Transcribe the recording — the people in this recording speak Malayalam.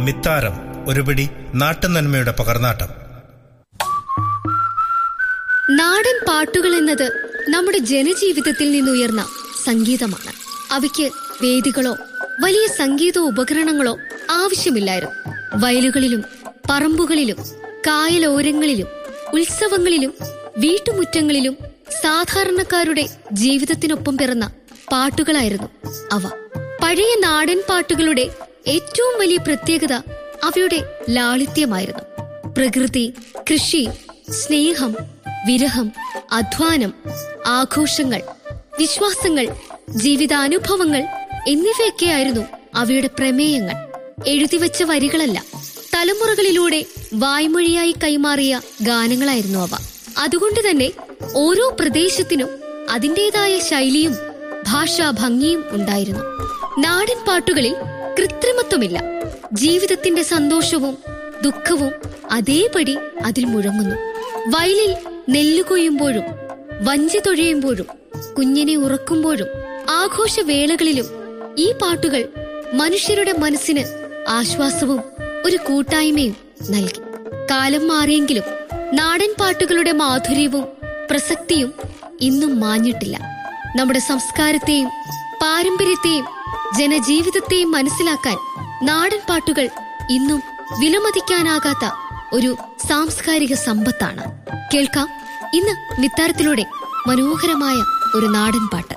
മിത്താരം ഒരുപിടി നാട്ടുനന്മയുടെ പകർന്നാട്ടം നാടൻ പാട്ടുകൾ എന്നത് നമ്മുടെ ജനജീവിതത്തിൽ നിന്നുയർന്ന സംഗീതമാണ് അവയ്ക്ക് വേദികളോ വലിയ സംഗീത ഉപകരണങ്ങളോ ആവശ്യമില്ലായിരുന്നു വയലുകളിലും പറമ്പുകളിലും കായലോരങ്ങളിലും ഉത്സവങ്ങളിലും വീട്ടുമുറ്റങ്ങളിലും സാധാരണക്കാരുടെ ജീവിതത്തിനൊപ്പം പിറന്ന പാട്ടുകളായിരുന്നു അവ പഴയ നാടൻ പാട്ടുകളുടെ ഏറ്റവും വലിയ പ്രത്യേകത അവയുടെ ലാളിത്യമായിരുന്നു പ്രകൃതി കൃഷി സ്നേഹം വിരഹം അധ്വാനം ആഘോഷങ്ങൾ വിശ്വാസങ്ങൾ ജീവിതാനുഭവങ്ങൾ എന്നിവയൊക്കെയായിരുന്നു അവയുടെ പ്രമേയങ്ങൾ എഴുതിവെച്ച വരികളല്ല തലമുറകളിലൂടെ വായ്മൊഴിയായി കൈമാറിയ ഗാനങ്ങളായിരുന്നു അവ അതുകൊണ്ട് തന്നെ ഓരോ പ്രദേശത്തിനും അതിൻ്റെതായ ശൈലിയും ഭാഷാ ഭംഗിയും ഉണ്ടായിരുന്നു നാടൻ പാട്ടുകളിൽ കൃത്രിമത്വമില്ല ജീവിതത്തിന്റെ സന്തോഷവും ദുഃഖവും അതേപടി അതിൽ മുഴങ്ങുന്നു വയലിൽ നെല്ല് കൊയ്യുമ്പോഴും വഞ്ചി തൊഴയുമ്പോഴും കുഞ്ഞിനെ ഉറക്കുമ്പോഴും ആഘോഷവേളകളിലും ഈ പാട്ടുകൾ മനുഷ്യരുടെ മനസ്സിന് ആശ്വാസവും ഒരു കൂട്ടായ്മയും നൽകി കാലം മാറിയെങ്കിലും നാടൻ പാട്ടുകളുടെ മാധുര്യവും പ്രസക്തിയും ഇന്നും മാഞ്ഞിട്ടില്ല നമ്മുടെ സംസ്കാരത്തെയും പാരമ്പര്യത്തെയും ജനജീവിതത്തെയും മനസ്സിലാക്കാൻ നാടൻ പാട്ടുകൾ ഇന്നും വിലമതിക്കാനാകാത്ത ഒരു സാംസ്കാരിക സമ്പത്താണ് കേൾക്കാം ഇന്ന് മിത്താരത്തിലൂടെ മനോഹരമായ ഒരു നാടൻ പാട്ട്